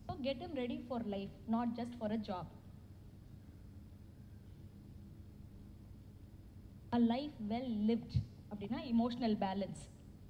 So get him ready for life not just for a job a life well lived அப்படின்னா emotional balance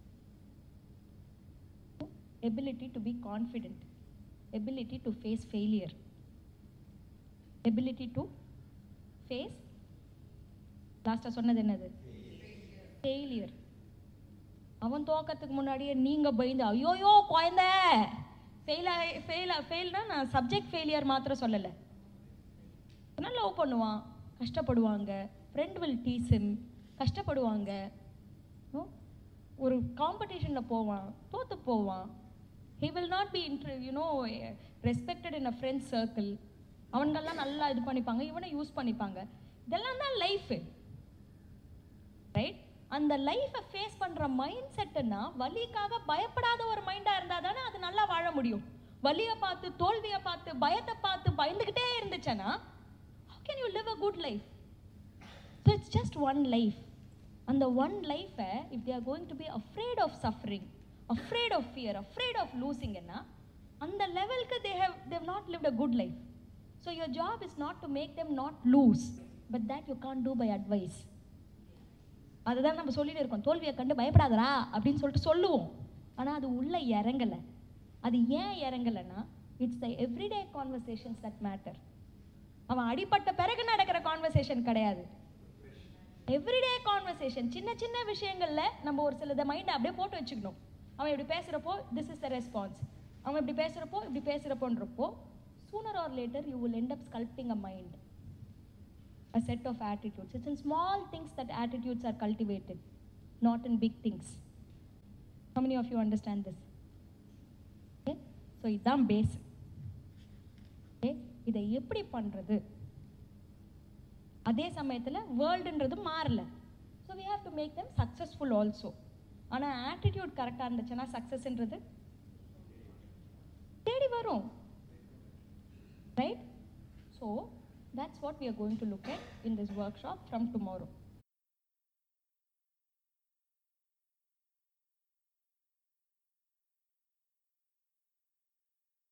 ability to be confident ability to face failure ability to face லாஸ்ட்டாக சொன்னது என்னது failure அவன் தோக்கத்துக்கு முன்னாடியே நீங்கள் பயந்து ஐயோயோ குழந்த ஃபெயில் ஃபெயில் ஃபெயில்னா நான் சப்ஜெக்ட் ஃபெயிலியர் மாத்திரம் சொல்லலை ஆனால் லவ் பண்ணுவான் கஷ்டப்படுவாங்க ஃப்ரெண்ட் வில் டீஸ் him கஷ்டப்படுவாங்க No? ஒரு காம்படிஷனில் போவான் தோத்து போவான் ஹி வில் நாட் பி இன்ட்ரு you know respected in a friends circle அவன்கள்லாம் நல்லா இது பண்ணிப்பாங்க இவனை யூஸ் பண்ணிப்பாங்க இதெல்லாம் தான் லைஃபு ரைட் அந்த லைஃப்பை ஃபேஸ் பண்ணுற மைண்ட் செட்டுன்னா வலிக்காக பயப்படாத ஒரு மைண்டாக இருந்தால் தானே அது நல்லா வாழ முடியும் வலியை பார்த்து தோல்வியை பார்த்து பயத்தை பார்த்து பயந்துக்கிட்டே இருந்துச்சுன்னா how can you live a good life so it's just one life அந்த ஒன் லைஃப்பை if they are going to be afraid of suffering afraid of fear afraid of losing என்ன அந்த லெவலுக்கு they have they have not lived a good life so your job is not to make them not lose but that you can't do by advice அதுதான் நம்ம சொல்லிட்டு இருக்கோம் தோல்வியை கண்டு பயப்படாதடா அப்படின்னு சொல்லிட்டு சொல்லுவோம் ஆனால் அது உள்ள இறங்கலை அது ஏன் இறங்கலைன்னா it's the everyday conversations that matter அவன் அடிப்பட்ட பிறகு நடக்கிற கான்வர்சேஷன் கிடையாது எவ்ரிடே கான்வர்சேஷன் சின்ன சின்ன விஷயங்கள்ல நம்ம ஒரு சில மைண்டை அப்படியே போட்டு வச்சுக்கணும் அவன் இப்படி பேசுகிறப்போ திஸ் இஸ் த ரெஸ்பான்ஸ் அவன் இப்படி பேசுகிறப்போ இப்படி பேசுகிறப்போன்றப்போ sooner or later you will end up sculpting a mind a set of attitudes. It's in small things that attitudes are cultivated, not in big things. How many of you understand this? Okay? So இதுதான் base okay இதை எப்படி பண்ணுறது அதே சமயத்தில் வேர்ல்டுன்றது மாறல so we have to make them successful also ஆனால் attitude கரெக்டாக இருந்துச்சுன்னா சக்ஸஸ்ன்றது தேடி வரும் right So that's what we are going to look at in this workshop from tomorrow.